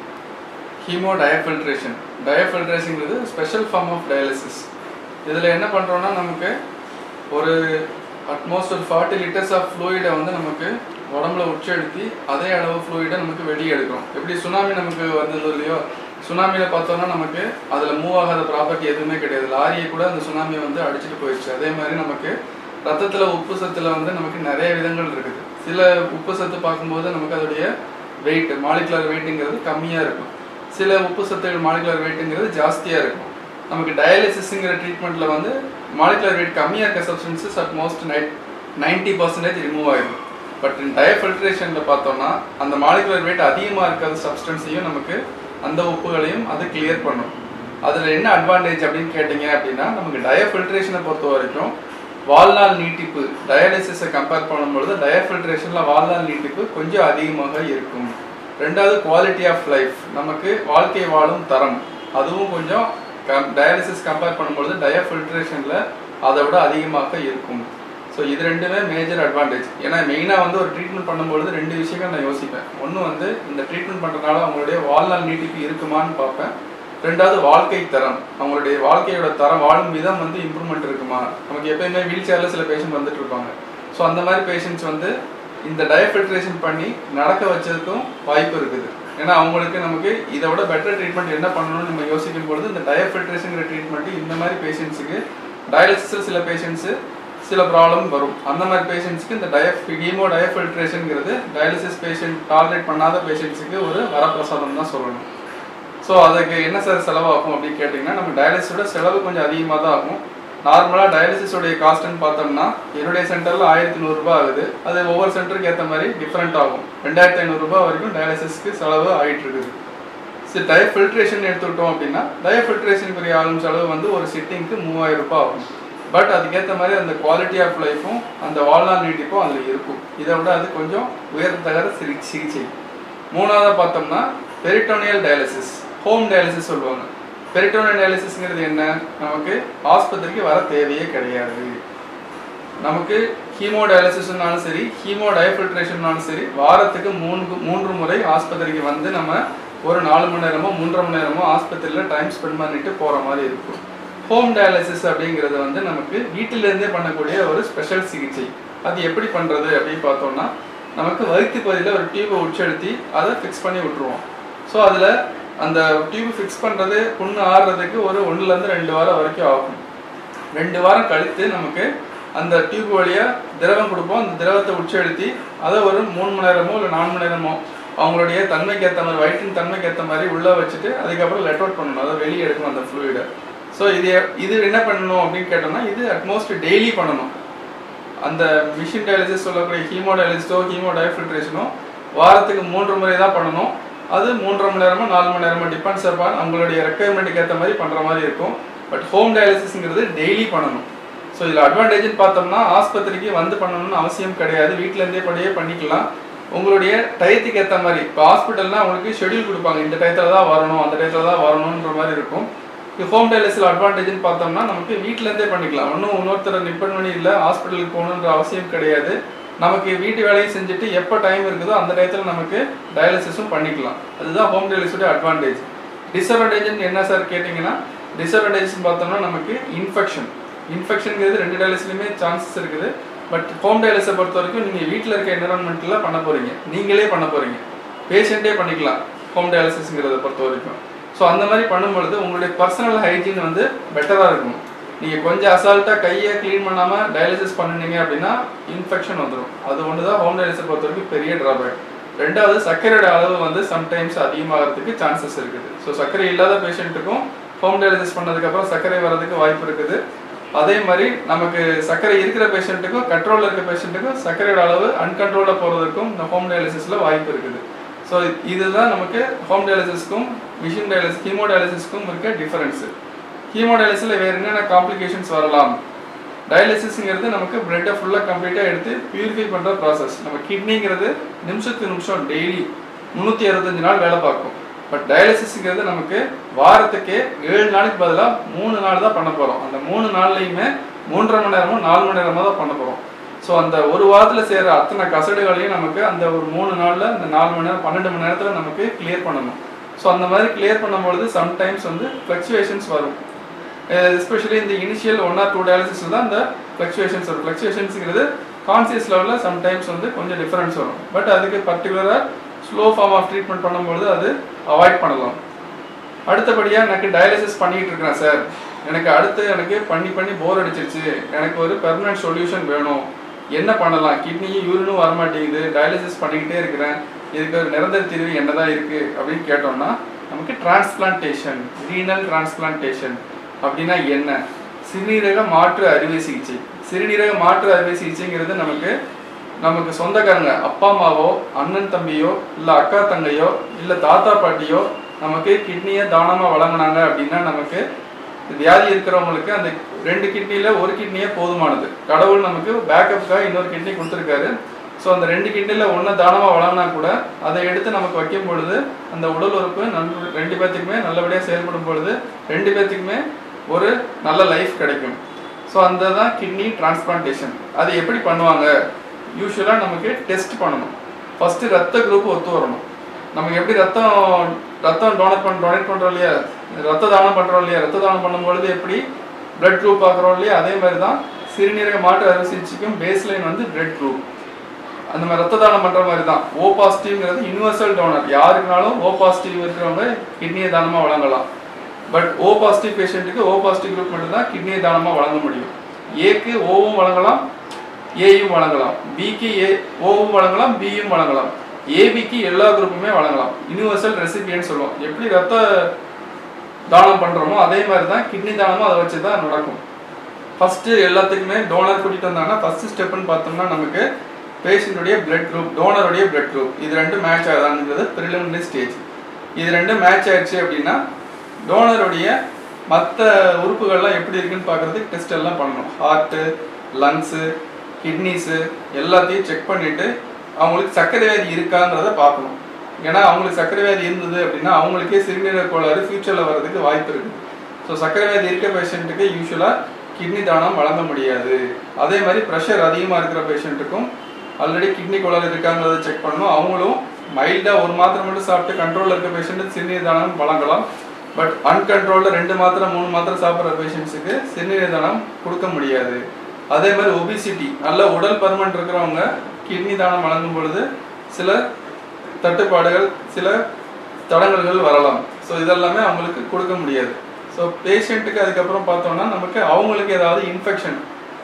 S1: ஹீமோ டயஃபில்ட்ரேஷன் டயஃபில்ட்ரேஷன்ங்கிறது ஸ்பெஷல் ஃபார்ம் ஆஃப் டயாலிசிஸ் இதில் என்ன பண்ணுறோன்னா நமக்கு ஒரு அட்மோஸ்ட் ஒரு ஃபார்ட்டி லிட்டர்ஸ் ஆஃப் ஃப்ளூயிடை வந்து நமக்கு உடம்புல உச்செடுத்தி அதே அளவு ஃப்ளூயிடை நமக்கு வெளியே எடுக்கிறோம் எப்படி சுனாமி நமக்கு வந்தது இல்லையோ சுனாமியில் பார்த்தோம்னா நமக்கு அதில் மூவ் ஆகாத ப்ராப்பர்ட்டி எதுவுமே கிடையாது லாரியை கூட அந்த சுனாமி வந்து அடிச்சுட்டு போயிடுச்சு அதே மாதிரி நமக்கு ரத்தத்தில் உப்பு சத்தில் வந்து நமக்கு நிறைய விதங்கள் இருக்குது சில உப்பு சத்து பார்க்கும்போது நமக்கு அதோடைய வெயிட் மாலிகுலர் வெயிட்டுங்கிறது கம்மியாக இருக்கும் சில உப்பு சத்துகள் மாலிகுலர் வெயிட்டுங்கிறது ஜாஸ்தியாக இருக்கும் நமக்கு டயாலிசிஸ்ங்கிற ட்ரீட்மெண்ட்டில் வந்து மாலிகுலர் வெயிட் கம்மியாக இருக்க சப்ஸ்டன்சஸ் அட் மோஸ்ட் நைட் நைன்டி பர்சன்டேஜ் ரிமூவ் ஆயிடும் பட் டயஃபில்ட்ரேஷனில் பார்த்தோம்னா அந்த மாலிகுலர் வெயிட் அதிகமாக இருக்கிற சப்ஸ்டன்ஸையும் நமக்கு அந்த உப்புகளையும் அது கிளியர் பண்ணும் அதில் என்ன அட்வான்டேஜ் அப்படின்னு கேட்டிங்க அப்படின்னா நமக்கு டயஃபில்ட்ரேஷனை பொறுத்த வரைக்கும் வாழ்நாள் நீட்டிப்பு டயாலிசிஸை கம்பேர் பண்ணும்பொழுது டயஃபில்ட்ரேஷனில் வாழ்நாள் நீட்டிப்பு கொஞ்சம் அதிகமாக இருக்கும் ரெண்டாவது குவாலிட்டி ஆஃப் லைஃப் நமக்கு வாழ்க்கை வாழும் தரம் அதுவும் கொஞ்சம் டயாலிசிஸ் கம்பேர் பண்ணும்பொழுது டயஃபில்ட்ரேஷனில் அதை விட அதிகமாக இருக்கும் ஸோ இது ரெண்டுமே மேஜர் அட்வான்டேஜ் ஏன்னா மெயினாக வந்து ஒரு ட்ரீட்மெண்ட் பண்ணும்பொழுது ரெண்டு விஷயங்கள் நான் யோசிப்பேன் ஒன்று வந்து இந்த ட்ரீட்மெண்ட் பண்ணுறதுனால அவங்களுடைய வாழ்நாள் நீட்டிப்பு இருக்குமான்னு பார்ப்பேன் ரெண்டாவது வாழ்க்கை தரம் அவங்களுடைய வாழ்க்கையோட தரம் வாழும் விதம் வந்து இம்ப்ரூவ்மெண்ட் இருக்குமா நமக்கு எப்பயுமே வீல் சேரில் சில பேஷண்ட் வந்துட்டு இருப்பாங்க ஸோ அந்த மாதிரி பேஷண்ட்ஸ் வந்து இந்த டயஃபில்ட்ரேஷன் பண்ணி நடக்க வச்சதுக்கும் வாய்ப்பு இருக்குது ஏன்னா அவங்களுக்கு நமக்கு இதை விட பெட்டர் ட்ரீட்மெண்ட் என்ன பண்ணணும்னு நம்ம யோசிக்கும் பொழுது இந்த டயஃபில்ட்ரேஷன்ங்கிற ட்ரீட்மெண்ட் இந்த மாதிரி பேஷண்ட்ஸுக்கு டயாலிசிஸில் சில பேஷண்ட்ஸு சில ப்ராப்ளம் வரும் அந்த மாதிரி பேஷண்ட்ஸ்க்கு இந்த டயஃப் ஹீமோ டயஃபில்ட்ரேஷனுங்கிறது டயாலிசிஸ் பேஷண்ட் டாலரேட் பண்ணாத பேஷண்ட்ஸுக்கு ஒரு வரப்பிரசாதம் தான் சொல்லணும் ஸோ அதுக்கு என்ன சார் செலவாகும் அப்படின்னு கேட்டிங்கன்னா நம்ம டயாலிசிஸோட செலவு கொஞ்சம் அதிகமாக தான் ஆகும் நார்மலாக டயாலிசிஸோடைய காஸ்ட்னு பார்த்தோம்னா என்னுடைய சென்டரில் ஆயிரத்தி நூறுரூபா ஆகுது அது ஒவ்வொரு சென்டருக்கு ஏற்ற மாதிரி டிஃப்ரெண்ட் ஆகும் ரெண்டாயிரத்தி ஐநூறுரூபா வரைக்கும் டயாலிசிஸ்க்கு செலவு ஆகிட்டு இருக்குது சரி டயர் ஃபில்ட்ரேஷன் எடுத்துக்கிட்டோம் அப்படின்னா டயர் ஃபில்ட்ரேஷனுக்குரிய ஆகும் செலவு வந்து ஒரு சிட்டிங்க்கு மூவாயிரம் ரூபாய் ஆகும் பட் அதுக்கேற்ற மாதிரி அந்த குவாலிட்டி ஆஃப் லைஃப்பும் அந்த வாழ்நாள் நீட்டிப்பும் அதில் இருக்கும் இதை விட அது கொஞ்சம் உயர்த்தகர சிரி சிகிச்சை மூணாவதாக பார்த்தோம்னா பெரிட்டோனியல் டயாலிசிஸ் ஹோம் டயாலிசிஸ் சொல்லுவாங்க பெரிட்டோனியல் டயாலிசிஸ்ங்கிறது என்ன நமக்கு ஆஸ்பத்திரிக்கு வர தேவையே கிடையாது நமக்கு ஹீமோ டயாலிசிஸ்னாலும் சரி ஹீமோ டயஃபில்ட்ரேஷன்னாலும் சரி வாரத்துக்கு மூன்று மூன்று முறை ஆஸ்பத்திரிக்கு வந்து நம்ம ஒரு நாலு மணி நேரமோ மூன்றரை மணி நேரமோ ஆஸ்பத்திரியில் டைம் ஸ்பெண்ட் பண்ணிட்டு போகிற மாதிரி இருக்கும் ஹோம் டயாலிசிஸ் அப்படிங்கிறது வந்து நமக்கு வீட்டிலேருந்தே பண்ணக்கூடிய ஒரு ஸ்பெஷல் சிகிச்சை அது எப்படி பண்ணுறது அப்படின்னு பார்த்தோம்னா நமக்கு வயிற்று பகுதியில் ஒரு டியூபை உட்செலுத்தி அதை ஃபிக்ஸ் பண்ணி விட்டுருவோம் ஸோ அதில் அந்த டியூப் ஃபிக்ஸ் பண்ணுறது புண்ணு ஆடுறதுக்கு ஒரு ஒன்றுலேருந்து ரெண்டு வாரம் வரைக்கும் ஆகும் ரெண்டு வாரம் கழித்து நமக்கு அந்த டியூப் வழியாக திரவம் கொடுப்போம் அந்த திரவத்தை உட்செலுத்தி அதை ஒரு மூணு மணி நேரமோ இல்லை நாலு மணி நேரமோ அவங்களுடைய தன்மைக்கு ஏற்ற மாதிரி வயிற்றின் தன்மைக்கு ஏற்ற மாதிரி உள்ளே வச்சுட்டு அதுக்கப்புறம் லெட் அவுட் பண்ணணும் அதை வெளியே எடுக்கணும் அந்த ஃப்ளூயிடை ஸோ இது இது என்ன பண்ணணும் அப்படின்னு கேட்டோம்னா இது அட்மோஸ்ட் டெய்லி பண்ணணும் அந்த மிஷின் டயாலிசிஸ் சொல்லக்கூடிய ஹீமோ டயாலிசிஸோ ஹீமோ டயஃபில்ட்ரேஷனோ வாரத்துக்கு மூன்று முறை தான் பண்ணணும் அது மூன்றரை மணி நேரமோ நாலு மணி நேரமோ டிபெண்ட்ஸ் அப்பான் அவங்களுடைய ரெக்குயர்மெண்ட்டுக்கு ஏற்ற மாதிரி பண்ணுற மாதிரி இருக்கும் பட் ஹோம் டயாலிசிஸ்ங்கிறது டெய்லி பண்ணணும் ஸோ இதில் அட்வான்டேஜ்னு பார்த்தோம்னா ஆஸ்பத்திரிக்கு வந்து பண்ணணும்னு அவசியம் கிடையாது வீட்டில் இருந்தே படியே பண்ணிக்கலாம் உங்களுடைய டயத்துக்கு ஏற்ற மாதிரி இப்போ ஹாஸ்பிட்டல்னா உங்களுக்கு ஷெட்யூல் கொடுப்பாங்க இந்த டயத்தில் தான் வரணும் அந்த டயத்தில் தான் வரணுன்ற மாதிரி இருக்கும் இது ஹோம் டயாலிசிஸில் அட்வான்டேஜ்னு பார்த்தோம்னா நமக்கு வீட்டிலேருந்தே பண்ணிக்கலாம் ஒன்றும் இன்னொருத்தரை நிப்பன் பண்ணி இல்லை ஹாஸ்பிட்டலுக்கு போகணுன்ற அவசியம் கிடையாது நமக்கு வீட்டு வேலையை செஞ்சுட்டு எப்போ டைம் இருக்குதோ அந்த டயத்தில் நமக்கு டயாலிசிஸும் பண்ணிக்கலாம் அதுதான் ஹோம் டயாலிசிஸோட அட்வான்டேஜ் டிஸ்அட்வான்டேஜ்னு என்ன சார் கேட்டிங்கன்னா டிஸ்அட்வான்டேஜ்னு பார்த்தோம்னா நமக்கு இன்ஃபெக்ஷன் இன்ஃபெக்ஷனுங்கிறது ரெண்டு டயாலிஸ்லையுமே சான்சஸ் இருக்குது பட் ஹோம் டயாலிஸை பொறுத்த வரைக்கும் நீங்கள் வீட்டில் இருக்க என்வரான்மெண்ட்டில் பண்ண போகிறீங்க நீங்களே பண்ண போகிறீங்க பேஷண்ட்டே பண்ணிக்கலாம் ஹோம் டயாலிசிஸ்ங்கிறத பொறுத்த வரைக்கும் ஸோ அந்த மாதிரி பண்ணும்பொழுது உங்களுடைய பர்சனல் ஹைஜீன் வந்து பெட்டராக இருக்கும் நீங்கள் கொஞ்சம் அசால்ட்டாக கையை க்ளீன் பண்ணாமல் டயாலிசிஸ் பண்ணுனீங்க அப்படின்னா இன்ஃபெக்ஷன் வந்துடும் அது ஒன்று தான் ஹோம் டயாலிஸை பொறுத்த வரைக்கும் பெரிய ட்ராபேக் ரெண்டாவது சர்க்கரையோட அளவு வந்து சம்டைம்ஸ் அதிகமாகிறதுக்கு சான்சஸ் இருக்குது ஸோ சர்க்கரை இல்லாத பேஷண்ட்டுக்கும் ஹோம் டயாலிசிஸ் பண்ணதுக்கப்புறம் சர்க்கரை வர்றதுக்கு வாய்ப்பு இருக்குது அதே மாதிரி நமக்கு சர்க்கரை இருக்கிற பேஷண்ட்டுக்கும் கண்ட்ரோலில் இருக்க பேஷண்ட்டுக்கும் சர்க்கரையோட அளவு அன்கண்ட்ரோலில் போகிறதுக்கும் இந்த ஹோம் டயாலிசிஸில் வாய்ப்பு இருக்குது ஸோ இதுதான் நமக்கு ஹோம் டயாலிசிஸ்க்கும் மிஷின் டயாலிசிஸ் ஹீமோ டயாலிசிஸ்க்கும் இருக்க டிஃபரன்ஸு ஹீமோ டயாலிசிஸில் வேறு என்னென்ன காம்ப்ளிகேஷன்ஸ் வரலாம் டயாலிசிஸ்ங்கிறது நமக்கு பிளட்டை ஃபுல்லாக கம்ப்ளீட்டாக எடுத்து பியூரிஃபை பண்ணுற ப்ராசஸ் நம்ம கிட்னிங்கிறது நிமிஷத்துக்கு நிமிஷம் டெய்லி முந்நூற்றி அறுபத்தஞ்சு நாள் வேலை பார்க்கும் பட் டயாலிசிஸ்ங்கிறது நமக்கு வாரத்துக்கே ஏழு நாளைக்கு பதிலாக மூணு நாள் தான் பண்ண போகிறோம் அந்த மூணு நாள்லையுமே மூன்றரை மணி நேரமோ நாலு மணி நேரமோ தான் பண்ண போகிறோம் ஸோ அந்த ஒரு வாரத்தில் செய்கிற அத்தனை கசடுகளையும் நமக்கு அந்த ஒரு மூணு நாளில் அந்த நாலு மணி நேரம் பன்னெண்டு மணி நேரத்தில் நமக்கு கிளியர் பண்ணணும் ஸோ அந்த மாதிரி கிளியர் பண்ணும்பொழுது சம்டைம்ஸ் வந்து ஃப்ளக்சுவேஷன்ஸ் வரும் எஸ்பெஷலி இந்த இனிஷியல் ஒன் ஆர் டூ டயாலிசிஸில் தான் இந்த ஃப்ளக்சுவேஷன்ஸ் வரும் ஃப்ளக்சுவேஷன்ஸுங்கிறது கான்சியஸ் லெவலில் சம்டைம்ஸ் வந்து கொஞ்சம் டிஃபரன்ஸ் வரும் பட் அதுக்கு பர்டிகுலராக ஸ்லோ ஃபார்ம் ஆஃப் ட்ரீட்மெண்ட் பண்ணும்பொழுது அது அவாய்ட் பண்ணலாம் அடுத்தபடியாக எனக்கு டயாலிசிஸ் பண்ணிட்டு இருக்கிறேன் சார் எனக்கு அடுத்து எனக்கு பண்ணி பண்ணி போர் அடிச்சிருச்சு எனக்கு ஒரு பெர்மனன்ட் சொல்யூஷன் வேணும் என்ன பண்ணலாம் கிட்னியும் யூரினும் வரமாட்டேங்குது டயாலிசிஸ் பண்ணிக்கிட்டே இருக்கிறேன் இதுக்கு ஒரு நிரந்தர தீர்வு என்னதான் இருக்கு அப்படின்னு கேட்டோம்னா நமக்கு டிரான்ஸ்பிளான்டேஷன் ரீனல் டிரான்ஸ்பிளான்டேஷன் அப்படின்னா என்ன சிறுநீரக மாற்று அறுவை சிகிச்சை சிறுநீரக மாற்று அறுவை சிகிச்சைங்கிறது நமக்கு நமக்கு சொந்தக்காரங்க அப்பா அம்மாவோ அண்ணன் தம்பியோ இல்லை அக்கா தங்கையோ இல்லை தாத்தா பாட்டியோ நமக்கு கிட்னியை தானமாக வழங்கினாங்க அப்படின்னா நமக்கு வியாதி இருக்கிறவங்களுக்கு அந்த ரெண்டு கிட்னியில் ஒரு கிட்னியே போதுமானது கடவுள் நமக்கு பேக்கப்புக்காக இன்னொரு கிட்னி கொடுத்துருக்காரு ஸோ அந்த ரெண்டு கிட்னியில் ஒன்று தானமாக வழங்கினா கூட அதை எடுத்து நமக்கு வைக்கும் பொழுது அந்த உடல் உறுப்பு நல் ரெண்டு பேர்த்துக்குமே நல்லபடியாக செயல்படும் பொழுது ரெண்டு பேர்த்துக்குமே ஒரு நல்ல லைஃப் கிடைக்கும் ஸோ அந்த தான் கிட்னி டிரான்ஸ்பிளான்டேஷன் அது எப்படி பண்ணுவாங்க யூஸ்வலாக நமக்கு டெஸ்ட் பண்ணணும் ஃபஸ்ட்டு ரத்த குரூப் ஒத்து வரணும் நமக்கு எப்படி ரத்தம் ரத்தம் டொனேட் பண்ண டொனேட் பண்ணுறோம் இல்லையா ரத்த தானம் பண்ணுறோம் இல்லையா ரத்த தானம் பண்ணும்பொழுது எப்படி பிளட் குரூப் பார்க்குறோம் இல்லையா அதே மாதிரி தான் சிறுநீரக மாற்று அறுவை சிகிச்சைக்கும் பேஸ் லைன் வந்து பிளட் குரூப் அந்த மாதிரி ரத்த தானம் பண்ணுற மாதிரி தான் ஓ பாசிட்டிவ்ங்கிறது யூனிவர்சல் டோனர் யாருக்குனாலும் ஓ பாசிட்டிவ் இருக்கிறவங்க கிட்னியை தானமாக வழங்கலாம் பட் ஓ பாசிட்டிவ் பேஷண்ட்டுக்கு ஓ பாசிட்டிவ் குரூப் மட்டும் தான் கிட்னியை தானமாக வழங்க முடியும் ஏக்கு ஓவும் வழங்கலாம் ஏயும் வழங்கலாம் பிக்கு ஏ ஓவும் வழங்கலாம் பியும் வழங்கலாம் ஏபிக்கு எல்லா குரூப்புமே வழங்கலாம் யூனிவர்சல் ரெசிபியன்னு சொல்லுவோம் எப்படி ரத்த தானம் பண்ணுறோமோ அதே மாதிரி தான் கிட்னி தானமும் அதை வச்சு தான் நடக்கும் ஃபஸ்ட்டு எல்லாத்துக்குமே டோனர் கூட்டிகிட்டு வந்தாங்கன்னா ஃபஸ்ட்டு ஸ்டெப்புன்னு பார்த்தோம்னா நமக்கு பேஷண்ட்டுடைய பிளட் குரூப் டோனருடைய பிளட் குரூப் இது ரெண்டும் மேட்ச் ஆகுதாங்கிறது ப்ரிலிமினரி ஸ்டேஜ் இது ரெண்டும் மேட்ச் ஆயிடுச்சு அப்படின்னா டோனருடைய மற்ற உறுப்புகள்லாம் எப்படி இருக்குன்னு பார்க்குறதுக்கு டெஸ்ட் எல்லாம் பண்ணணும் ஹார்ட்டு லங்ஸு கிட்னிஸு எல்லாத்தையும் செக் பண்ணிவிட்டு அவங்களுக்கு சர்க்கரை வியாதி இருக்காங்கிறத பார்க்கணும் ஏன்னா அவங்களுக்கு சர்க்கரை வியாதி இருந்தது அப்படின்னா அவங்களுக்கே சிறுநீரக கோளாறு ஃபியூச்சரில் வர்றதுக்கு வாய்ப்பு இருக்குது ஸோ சர்க்கரை வியாதி இருக்க பேஷண்ட்டுக்கு யூஸ்வலாக கிட்னி தானம் வழங்க முடியாது அதே மாதிரி ப்ரெஷர் அதிகமாக இருக்கிற பேஷண்ட்டுக்கும் ஆல்ரெடி கிட்னி கோளாறு இருக்காங்கிறத செக் பண்ணணும் அவங்களும் மைல்டாக ஒரு மாத்திரை மட்டும் சாப்பிட்டு கண்ட்ரோலில் இருக்க பேஷண்ட்டு சிறுநீர் தானம் வழங்கலாம் பட் அன்கண்ட்ரோலில் ரெண்டு மாத்திரை மூணு மாத்திரை சாப்பிட்ற பேஷண்ட்ஸுக்கு சிறுநீர் தானம் கொடுக்க முடியாது அதே மாதிரி ஒபிசிட்டி நல்ல உடல் பருமன் இருக்கிறவங்க கிட்னி தானம் வழங்கும் பொழுது சில தட்டுப்பாடுகள் சில தடங்கல்கள் வரலாம் ஸோ இதெல்லாமே அவங்களுக்கு கொடுக்க முடியாது ஸோ பேஷண்ட்டுக்கு அதுக்கப்புறம் பார்த்தோம்னா நமக்கு அவங்களுக்கு ஏதாவது இன்ஃபெக்ஷன்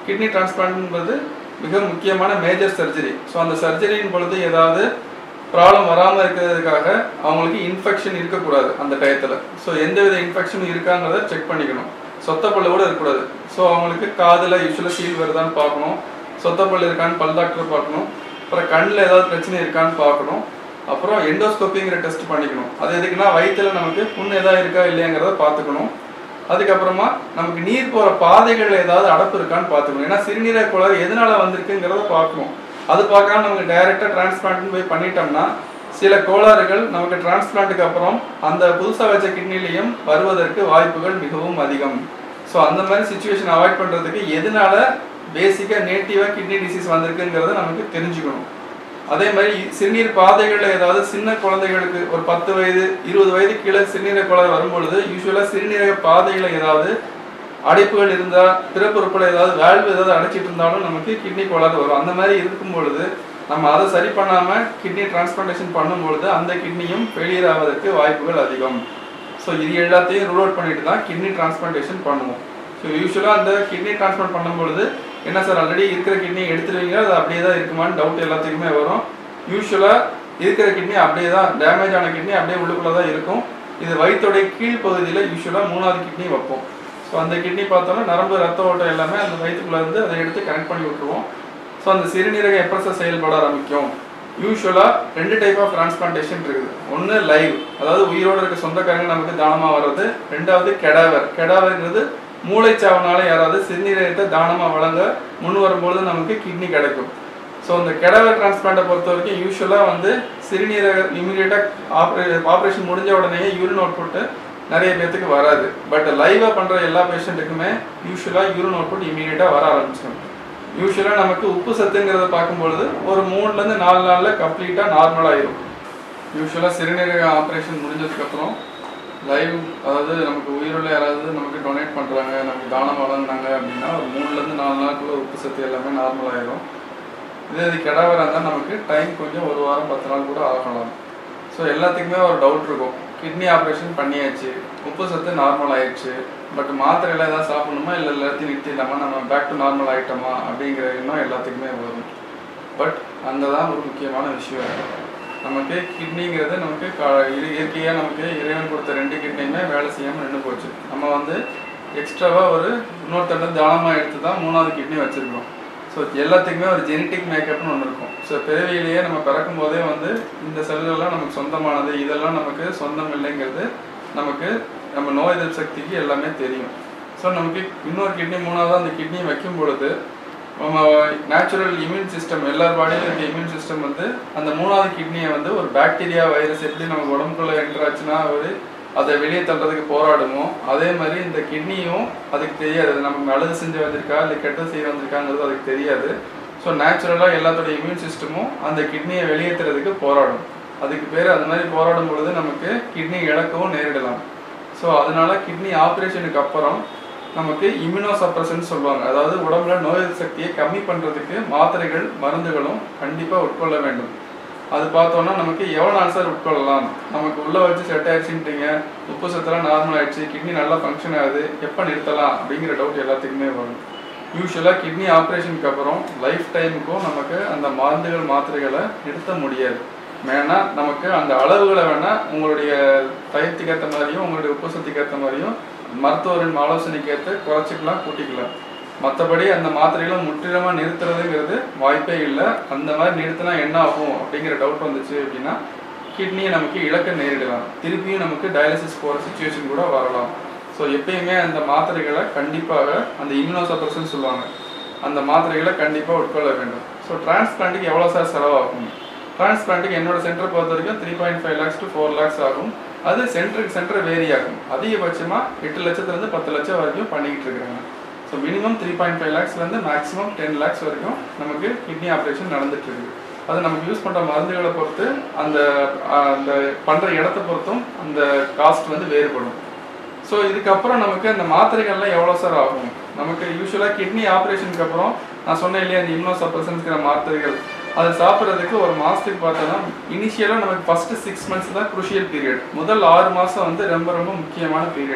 S1: கிட்னி டிரான்ஸ்பிளான்ட்ன்றது மிக முக்கியமான மேஜர் சர்ஜரி ஸோ அந்த சர்ஜரியின் பொழுது ஏதாவது ப்ராப்ளம் வராமல் இருக்கிறதுக்காக அவங்களுக்கு இன்ஃபெக்ஷன் இருக்கக்கூடாது அந்த டயத்தில் ஸோ எந்தவித இன்ஃபெக்ஷனும் இருக்காங்கிறத செக் பண்ணிக்கணும் சொத்தப்பல்லு கூட இருக்கக்கூடாது ஸோ அவங்களுக்கு காதில் யூஸ்வலாக சீல் வருதான்னு பார்க்கணும் சொத்தப்பல்லு இருக்கான்னு பல் டாக்டர் பார்க்கணும் அப்புறம் கண்ணில் ஏதாவது பிரச்சனை இருக்கான்னு பார்க்கணும் அப்புறம் எண்டோஸ்கோப்பிங்கிற டெஸ்ட் பண்ணிக்கணும் அது எதுக்குன்னா வயிற்றுல நமக்கு புண் ஏதாவது இருக்கா இல்லையாங்கிறத பார்த்துக்கணும் அதுக்கப்புறமா நமக்கு நீர் போகிற பாதைகளில் ஏதாவது அடப்பு இருக்கான்னு பார்த்துக்கணும் ஏன்னா சிறுநீரக கோளாறு எதனால வந்திருக்குங்கிறத பார்க்கணும் அது பார்க்காம நமக்கு டைரெக்டாக டிரான்ஸ்பிளான்ட் போய் பண்ணிட்டோம்னா சில கோளாறுகள் நமக்கு டிரான்ஸ்பிளான்ட்டுக்கு அப்புறம் அந்த புதுசாக வச்ச கிட்னிலையும் வருவதற்கு வாய்ப்புகள் மிகவும் அதிகம் ஸோ அந்த மாதிரி சுச்சுவேஷன் அவாய்ட் பண்ணுறதுக்கு எதனால பேசிக்காக நேட்டிவாக கிட்னி டிசீஸ் வந்திருக்குங்கிறத நமக்கு தெரிஞ்சுக்கணும் அதே மாதிரி சிறுநீர் பாதைகளில் ஏதாவது சின்ன குழந்தைகளுக்கு ஒரு பத்து வயது இருபது வயது கீழே சிறுநீரக கோளாறு வரும்பொழுது யூஸ்வலாக சிறுநீரக பாதைகளில் ஏதாவது அடைப்புகள் இருந்தால் பிறப்புறுப்பில் ஏதாவது வேல்வு ஏதாவது அடைச்சிட்டு இருந்தாலும் நமக்கு கிட்னி கோளாறு வரும் அந்த மாதிரி இருக்கும் பொழுது நம்ம அதை சரி பண்ணாமல் கிட்னி டிரான்ஸ்பிளான்டேஷன் பண்ணும்பொழுது அந்த கிட்னியும் ஃபெயிலியர் ஆவதற்கு வாய்ப்புகள் அதிகம் ஸோ இது எல்லாத்தையும் ரூல் அவுட் பண்ணிட்டு தான் கிட்னி டிரான்ஸ்பிளான்டேஷன் பண்ணுவோம் ஸோ யூஸ்வலாக அந்த கிட்னி டிரான்ஸ்பிளான்ட் பண்ணும்பொழுது என்ன சார் ஆல்ரெடி இருக்கிற கிட்னி எடுத்துருவீங்க அது அப்படியே தான் இருக்குமான்னு டவுட் எல்லாத்துக்குமே வரும் யூஸ்வலாக இருக்கிற கிட்னி அப்படியே தான் டேமேஜ் ஆன கிட்னி அப்படியே உள்ளுக்குள்ளே தான் இருக்கும் இது வயிற்றுடைய கீழ்ப்பகுதியில் யூஸ்வலாக மூணாவது கிட்னி வைப்போம் ஸோ அந்த கிட்னி பார்த்தோன்னா நரம்பு ரத்த ஓட்டம் எல்லாமே அந்த வயிற்றுக்குள்ளே இருந்து அதை எடுத்து கனெக்ட் பண்ணி விட்டுருவோம் ஸோ அந்த சிறுநீரகம் எப்போ சார் செயல்பட ஆரம்பிக்கும் யூஸ்வலாக ரெண்டு டைப் ஆஃப் டிரான்ஸ்பிளான்டேஷன் இருக்குது ஒன்று லைவ் அதாவது உயிரோடு இருக்க சொந்தக்காரங்க நமக்கு தானமாக வர்றது ரெண்டாவது கெடாவர் கெடாவர்ங்கிறது மூளைச்சாவனால யாராவது சிறுநீரகத்தை தானமாக வழங்க முன் வரும்பொழுது நமக்கு கிட்னி கிடைக்கும் ஸோ இந்த கெடவர் டிரான்ஸ்பிளான்ட்டை பொறுத்த வரைக்கும் யூஸ்வலாக வந்து சிறுநீரக இமீடியட்டாக ஆப்ரே ஆப்ரேஷன் முடிஞ்ச உடனே யூரின் அவுட்புட்டு நிறைய பேர்த்துக்கு வராது பட் லைவாக பண்ணுற எல்லா பேஷண்ட்டுக்குமே யூஸ்வலாக யூரின் அவுட்புட் இமீடியட்டாக வர ஆரம்பிச்சிடும் யூஸ்வலாக நமக்கு உப்பு சத்துங்கிறத பார்க்கும்பொழுது ஒரு மூணுலேருந்து நாலு நாளில் கம்ப்ளீட்டாக நார்மல் ஆயிரும் யூஸ்வலாக சிறுநீரக ஆப்ரேஷன் முடிஞ்சதுக்கப்புறம் லைவ் அதாவது நமக்கு உயிருள்ள யாராவது நமக்கு டொனேட் பண்ணுறாங்க நமக்கு தானம் வழங்கினாங்க அப்படின்னா ஒரு மூணுலேருந்து நாலு நாளுக்குள்ள உப்பு சத்து எல்லாமே நார்மல் ஆயிரும் இதே இது கெடாவராக இருந்தால் நமக்கு டைம் கொஞ்சம் ஒரு வாரம் பத்து நாள் கூட ஆகலாம் ஸோ எல்லாத்துக்குமே ஒரு டவுட் இருக்கும் கிட்னி ஆப்ரேஷன் பண்ணியாச்சு உப்பு சத்து நார்மல் ஆயிடுச்சு பட் மாத்திரையில் ஏதாவது சாப்பிடணுமா இல்லை எல்லாத்தையும் நிறுத்திடலாமா நம்ம பேக் டு நார்மல் ஆகிட்டோமா அப்படிங்கிற எண்ணம் எல்லாத்துக்குமே வரும் பட் அங்கே தான் ஒரு முக்கியமான விஷயம் நமக்கு கிட்னிங்கிறது நமக்கு கா- இரு இயற்கையாக நமக்கு இறைவன் கொடுத்த ரெண்டு கிட்னியுமே வேலை செய்யாமல் நின்று போச்சு நம்ம வந்து எக்ஸ்ட்ராவாக ஒரு இன்னொருத்தட்ட தானமாக எடுத்து தான் மூணாவது கிட்னி வச்சுருக்கோம் ஸோ எல்லாத்துக்குமே ஒரு ஜெனட்டிக் மேக்கப்னு ஒன்று இருக்கும் ஸோ பிறவியிலேயே நம்ம பிறக்கும் போதே வந்து இந்த செல்கள்லாம் நமக்கு சொந்தமானது இதெல்லாம் நமக்கு சொந்தம் இல்லைங்கிறது நமக்கு நம்ம நோய் எதிர்ப்பு சக்திக்கு எல்லாமே தெரியும் ஸோ நமக்கு இன்னொரு கிட்னி மூணாவது அந்த கிட்னி வைக்கும் பொழுது நம்ம நேச்சுரல் இம்யூன் சிஸ்டம் எல்லார் பாடியிலும் இருக்க இம்யூன் சிஸ்டம் வந்து அந்த மூணாவது கிட்னியை வந்து ஒரு பாக்டீரியா வைரஸ் எப்படி நம்ம உடம்புக்குள்ள என்டர் ஆச்சுன்னா ஒரு அதை வெளியே தள்ளுறதுக்கு போராடுமோ அதே மாதிரி இந்த கிட்னியும் அதுக்கு தெரியாது அது நமக்கு நல்லது செஞ்சு வந்திருக்கா இல்லை கெட்டது செய்ய வந்திருக்காங்கிறது அதுக்கு தெரியாது ஸோ நேச்சுரலாக எல்லாத்தோட இம்யூன் சிஸ்டமும் அந்த கிட்னியை வெளியேற்றுறதுக்கு போராடும் அதுக்கு பேர் அந்த மாதிரி போராடும் பொழுது நமக்கு கிட்னி இழக்கவும் நேரிடலாம் ஸோ அதனால கிட்னி ஆப்ரேஷனுக்கு அப்புறம் நமக்கு இம்யூனோ சப்ரசன்ஸ் சொல்லுவாங்க அதாவது உடம்புல நோய் எதிர்ப்பு சக்தியை கம்மி பண்ணுறதுக்கு மாத்திரைகள் மருந்துகளும் கண்டிப்பாக உட்கொள்ள வேண்டும் அது பார்த்தோன்னா நமக்கு எவ்வளோ நாள் சார் உட்கொள்ளலாம் நமக்கு உள்ளே வச்சு செட் ஆயிடுச்சுன்றீங்க உப்பு சத்தெல்லாம் நார்மல் ஆயிடுச்சு கிட்னி நல்லா ஃபங்க்ஷன் ஆகுது எப்போ நிறுத்தலாம் அப்படிங்கிற டவுட் எல்லாத்துக்குமே வரும் யூஸ்வலாக கிட்னி ஆப்ரேஷனுக்கு அப்புறம் லைஃப் டைமுக்கும் நமக்கு அந்த மருந்துகள் மாத்திரைகளை நிறுத்த முடியாது வேணா நமக்கு அந்த அளவுகளை வேணா உங்களுடைய டயத்துக்கு ஏற்ற மாதிரியும் உங்களுடைய உப்பு சத்துக்கு ஏற்ற மாதிரியும் மருத்துவரின் ஆலோசனைக்கு ஏற்ற குறைச்சிக்கலாம் கூட்டிக்கலாம் மற்றபடி அந்த மாத்திரைகளை முற்றிலுமாக நிறுத்துறதுங்கிறது வாய்ப்பே இல்லை அந்த மாதிரி நிறுத்தினா என்ன ஆகும் அப்படிங்கிற டவுட் வந்துச்சு அப்படின்னா கிட்னியை நமக்கு இழக்க நேரிடலாம் திருப்பியும் நமக்கு டயாலிசிஸ் போகிற சுச்சுவேஷன் கூட வரலாம் ஸோ எப்பயுமே அந்த மாத்திரைகளை கண்டிப்பாக அந்த இம்யூனோசப்ரஷன் சொல்லுவாங்க அந்த மாத்திரைகளை கண்டிப்பாக உட்கொள்ள வேண்டும் ஸோ டிரான்ஸ்பிளான்ட்டுக்கு எவ்வளோ சார் செலவாகும் டிரான்ஸ்பிளான்ட்டுக்கு என்னோட சென்டர் பொறுத்த வரைக்கும் three point five lakhs to four lakhs ஆகும் அது சென்டருக்கு சென்டர் வேரி ஆகும் அதிகபட்சமாக எட்டு லட்சத்துலேருந்து பத்து லட்சம் வரைக்கும் பண்ணிக்கிட்டு இருக்கிறாங்க so minimum three point five லேக்ஸ்லேருந்து மேக்ஸிமம் டென் லேக்ஸ் வரைக்கும் நமக்கு கிட்னி ஆப்ரேஷன் நடந்துட்டு இருக்கு அது நமக்கு யூஸ் பண்ணுற மருந்துகளை பொறுத்து அந்த அஹ், அந்த பண்ணுற இடத்த பொறுத்தும் அந்த காஸ்ட் வந்து வேறுபடும் ஸோ இதுக்கப்புறம் நமக்கு அந்த மாத்திரைகள்லாம் எவ்வளோ சார் ஆகும் நமக்கு யூஸ்வலாக கிட்னி ஆப்ரேஷனுக்கு அப்புறம் நான் சொன்னேன் இல்லையா அந்த இம்னோ சப்ரசன்ஸ்கிற மாத்திரைகள் அதை சாப்பிட்றதுக்கு ஒரு மாதத்துக்கு பார்த்தோன்னா இனிஷியலாக நமக்கு ஃபஸ்ட்டு சிக்ஸ் மந்த்ஸ் தான் குருஷியல் பீரியட் முதல் ஆறு மாதம் வந்து ரொம்ப ரொம்ப முக்கியமான பீரியட்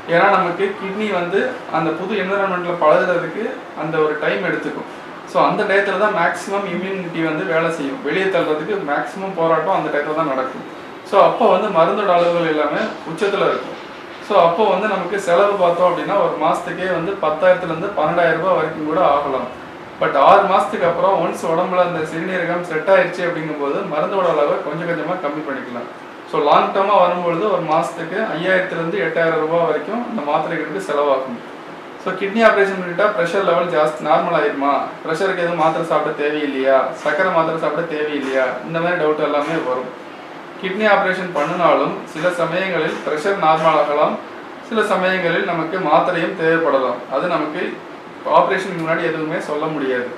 S1: ஏன்னா நமக்கு கிட்னி வந்து அந்த புது என்விரான்மெண்ட்டில் பழகுறதுக்கு அந்த ஒரு டைம் எடுத்துக்கும் ஸோ அந்த டயத்தில் தான் மேக்ஸிமம் இம்யூனிட்டி வந்து வேலை செய்யும் வெளியே தள்ளுறதுக்கு மேக்ஸிமம் போராட்டம் அந்த டயத்தில் தான் நடக்கும் ஸோ அப்போ வந்து மருந்தோட அளவுகள் எல்லாமே உச்சத்தில் இருக்கும் ஸோ அப்போ வந்து நமக்கு செலவு பார்த்தோம் அப்படின்னா ஒரு மாதத்துக்கே வந்து பத்தாயிரத்துலேருந்து பன்னெண்டாயிரம் ரூபாய் வரைக்கும் கூட ஆகலாம் பட் ஆறு மாதத்துக்கு அப்புறம் ஒன்ஸ் உடம்புல அந்த சிறுநீரகம் செட் ஆயிடுச்சு அப்படிங்கும்போது மருந்தோட அளவை கொஞ்சம் கொஞ்சமாக கம்மி பண்ணிக்கலாம் ஸோ லாங் டேர்மாக வரும்பொழுது ஒரு மாதத்துக்கு ஐயாயிரத்துலேருந்து எட்டாயிரம் ரூபாய் வரைக்கும் இந்த மாத்திரைகளுக்கு செலவாகும் ஸோ கிட்னி ஆப்ரேஷன் பண்ணிட்டா ப்ரெஷர் லெவல் ஜாஸ்தி நார்மல் ஆயிருமா ப்ரெஷருக்கு எதுவும் மாத்திரை சாப்பிட தேவையில்லையா சக்கரை மாத்திரை சாப்பிட தேவையில்லையா இந்த மாதிரி டவுட் எல்லாமே வரும் கிட்னி ஆப்ரேஷன் பண்ணினாலும் சில சமயங்களில் ப்ரெஷர் நார்மல் ஆகலாம் சில சமயங்களில் நமக்கு மாத்திரையும் தேவைப்படலாம் அது நமக்கு ஆப்ரேஷனுக்கு முன்னாடி எதுவுமே சொல்ல முடியாது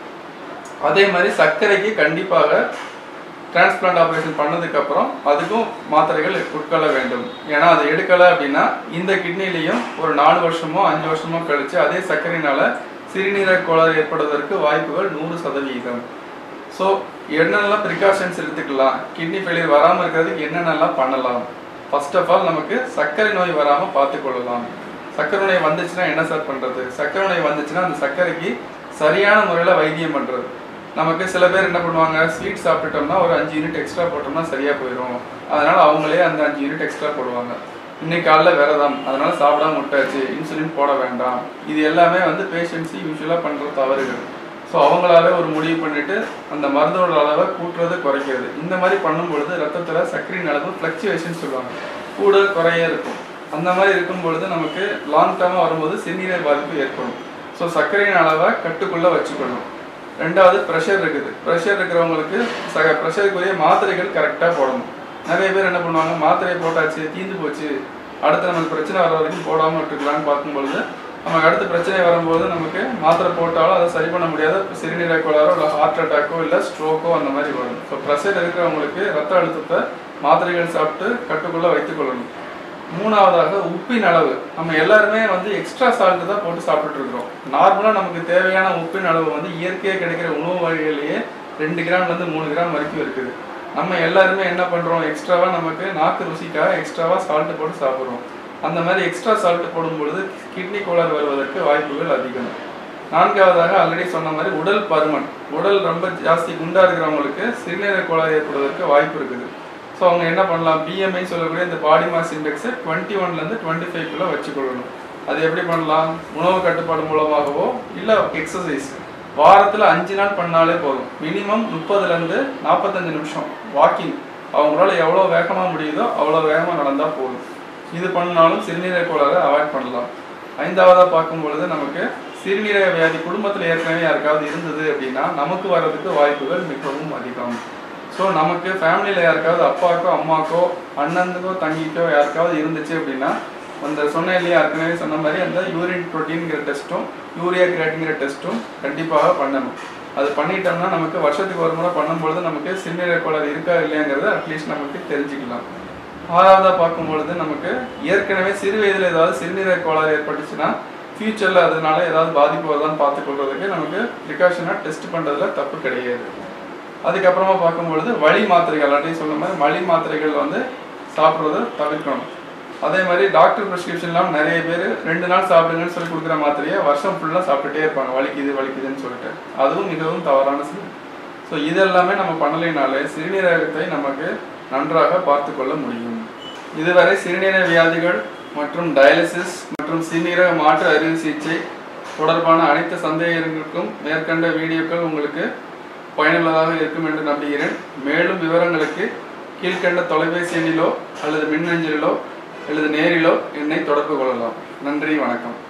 S1: அதே மாதிரி சர்க்கரைக்கு கண்டிப்பாக டிரான்ஸ்பிளான்ட் ஆப்ரேஷன் பண்ணதுக்கு அப்புறம் அதுக்கும் மாத்திரைகள் உட்கொள்ள வேண்டும் ஏன்னா அதை எடுக்கலை அப்படின்னா இந்த கிட்னிலையும் ஒரு நாலு வருஷமோ அஞ்சு வருஷமோ கழிச்சு அதே சர்க்கரையினால சிறுநீரக கோளாறு ஏற்படுவதற்கு வாய்ப்புகள் நூறு சதவீதம் ஸோ என்னென்னலாம் ப்ரிகாஷன்ஸ் எடுத்துக்கலாம் கிட்னி ஃபெயிலியர் வராமல் இருக்கிறதுக்கு என்னென்னலாம் பண்ணலாம் ஃபர்ஸ்ட் ஆஃப் ஆல் நமக்கு சர்க்கரை நோய் வராமல் பார்த்துக்கொள்ளலாம் சர்க்கரை நோய் வந்துச்சுன்னா என்ன சார் பண்ணுறது சர்க்கரை நோய் வந்துச்சுன்னா அந்த சர்க்கரைக்கு சரியான முறையில் வைத்தியம் பண்ணுறது நமக்கு சில பேர் என்ன பண்ணுவாங்க ஸ்வீட் சாப்பிட்டுட்டோம்னா ஒரு அஞ்சு யூனிட் எக்ஸ்ட்ரா போட்டோம்னா சரியாக போயிடும் அதனால அவங்களே அந்த அஞ்சு யூனிட் எக்ஸ்ட்ரா போடுவாங்க இன்னைக்கு காலைல விரதம் அதனால சாப்பிடாம விட்டாச்சு இன்சுலின் போட வேண்டாம் இது எல்லாமே வந்து பேஷண்ட்ஸ் யூஸ்வலாக பண்ணுற தவறுகள் ஸோ அவங்களாவே ஒரு முடிவு பண்ணிட்டு அந்த மருந்தோட அளவை கூட்டுறது குறைக்கிறது இந்த மாதிரி பண்ணும் பொழுது ரத்தத்தில் சர்க்கரையின் அளவு ஃப்ளக்சுவேஷன் சொல்லுவாங்க கூட குறைய இருக்கும் அந்த மாதிரி இருக்கும் பொழுது நமக்கு லாங் டேர்மாக வரும்போது சிறுநீரக பாதிப்பு ஏற்படும் ஸோ சர்க்கரையின் அளவை கட்டுக்குள்ளே வச்சுக்கணும் ரெண்டாவது ப்ரெஷர் இருக்குது ப்ரெஷர் இருக்கிறவங்களுக்கு ச ப்ரெஷருக்குரிய மாத்திரைகள் கரெக்டாக போடணும் நிறைய பேர் என்ன பண்ணுவாங்க மாத்திரையை போட்டாச்சு தீந்து போச்சு அடுத்து நமக்கு பிரச்சனை வர வரைக்கும் போடாமல் விட்டுக்கலான்னு பார்க்கும்பொழுது நமக்கு அடுத்த பிரச்சனை வரும்போது நமக்கு மாத்திரை போட்டாலும் அதை சரி பண்ண முடியாத சிறுநீரக கோளாறோ இல்லை ஹார்ட் அட்டாக்கோ இல்லை ஸ்ட்ரோக்கோ அந்த மாதிரி வரும் ஸோ ப்ரெஷர் இருக்கிறவங்களுக்கு ரத்த அழுத்தத்தை மாத்திரைகள் சாப்பிட்டு கட்டுக்குள்ளே வைத்துக்கொள்ளணும் மூணாவதாக உப்பின் அளவு நம்ம எல்லாருமே வந்து எக்ஸ்ட்ரா சால்ட் தான் போட்டு சாப்பிட்டுட்டு இருக்கிறோம் நார்மலாக நமக்கு தேவையான உப்பின் அளவு வந்து இயற்கையாக கிடைக்கிற உணவு வகைகளையே ரெண்டு கிராம்லேருந்து மூணு கிராம் வரைக்கும் இருக்குது நம்ம எல்லாருமே என்ன பண்ணுறோம் எக்ஸ்ட்ராவாக நமக்கு நாக்கு ருசிக்காக எக்ஸ்ட்ராவாக சால்ட் போட்டு சாப்பிட்றோம் அந்த மாதிரி எக்ஸ்ட்ரா சால்ட் போடும்பொழுது கிட்னி கோளாறு வருவதற்கு வாய்ப்புகள் அதிகம் நான்காவதாக ஆல்ரெடி சொன்ன மாதிரி உடல் பருமன் உடல் ரொம்ப ஜாஸ்தி குண்டா இருக்கிறவங்களுக்கு சிறுநீரக கோளாறு ஏற்படுவதற்கு வாய்ப்பு இருக்குது ஸோ அவங்க என்ன பண்ணலாம் பிஎம்ஐ சொல்லக்கூடிய இந்த பாடி மாஸ் இண்டெக்ஸை டுவெண்ட்டி ஒன்லேருந்து டுவெண்ட்டி ஃபைவ்க்குள்ளே வச்சுக்கொள்ளணும் அது எப்படி பண்ணலாம் உணவு கட்டுப்பாடு மூலமாகவோ இல்லை எக்ஸசைஸ் வாரத்தில் அஞ்சு நாள் பண்ணாலே போதும் மினிமம் முப்பதுலேருந்து நாற்பத்தஞ்சு நிமிஷம் வாக்கிங் அவங்களால எவ்வளோ வேகமாக முடியுதோ அவ்வளோ வேகமாக நடந்தால் போதும் இது பண்ணாலும் சிறுநீரக கோளாறை அவாய்ட் பண்ணலாம் ஐந்தாவதாக பார்க்கும் பொழுது நமக்கு சிறுநீரக வியாதி குடும்பத்தில் ஏற்கனவே யாருக்காவது இருந்தது அப்படின்னா நமக்கு வர்றதுக்கு வாய்ப்புகள் மிகவும் அதிகம் ஸோ நமக்கு ஃபேமிலியில் யாருக்காவது அப்பாக்கோ அம்மாக்கோ அண்ணனுக்கோ தங்கிக்கோ யாருக்காவது இருந்துச்சு அப்படின்னா அந்த சொன்ன இல்லையா ஏற்கனவே சொன்ன மாதிரி அந்த யூரின் ப்ரோட்டீன்கிற டெஸ்ட்டும் யூரியா கிராட்டிங்கிற டெஸ்ட்டும் கண்டிப்பாக பண்ணணும் அது பண்ணிட்டோம்னா நமக்கு வருஷத்துக்கு ஒரு முறை பண்ணும்பொழுது நமக்கு சிறுநீரக கோளாறு இருக்கா இல்லையாங்கிறத அட்லீஸ்ட் நமக்கு தெரிஞ்சுக்கலாம் ஆறாவதாக பார்க்கும்பொழுது நமக்கு ஏற்கனவே சிறு வயதில் ஏதாவது சிறுநீரக கோளாறு ஏற்பட்டுச்சுன்னா ஃபியூச்சரில் அதனால ஏதாவது பாதிப்பு வருதான்னு பார்த்துக்கொள்றதுக்கு நமக்கு ப்ரிகாஷனாக டெஸ்ட் பண்ணுறதுல தப்பு கிடையாது அதுக்கப்புறமா பார்க்கும்பொழுது வலி மாத்திரைகள் ஆல்ரெடி சொன்ன மாதிரி வலி மாத்திரைகள் வந்து சாப்பிட்றத தவிர்க்கணும் அதே மாதிரி டாக்டர் ப்ரிஸ்கிரிப்ஷன்லாம் நிறைய பேர் ரெண்டு நாள் சாப்பிடுங்கன்னு சொல்லி கொடுக்குற மாத்திரையை வருஷம் ஃபுல்லாக சாப்பிட்டுட்டே இருப்பாங்க வலிக்குது வலிக்குதுன்னு சொல்லிட்டு அதுவும் மிகவும் தவறான செயல் ஸோ இதெல்லாமே நம்ம பண்ணலைனாலே சிறுநீரகத்தை நமக்கு நன்றாக பார்த்து கொள்ள முடியும் இதுவரை சிறுநீரக வியாதிகள் மற்றும் டயாலிசிஸ் மற்றும் சிறுநீரக மாற்று அறுவை சிகிச்சை தொடர்பான அனைத்து சந்தேகங்களுக்கும் மேற்கண்ட வீடியோக்கள் உங்களுக்கு பயனுள்ளதாக இருக்கும் என்று நம்புகிறேன் மேலும் விவரங்களுக்கு கீழ்கண்ட தொலைபேசி எண்ணிலோ அல்லது மின்னஞ்சலிலோ அல்லது நேரிலோ என்னை தொடர்பு கொள்ளலாம் நன்றி வணக்கம்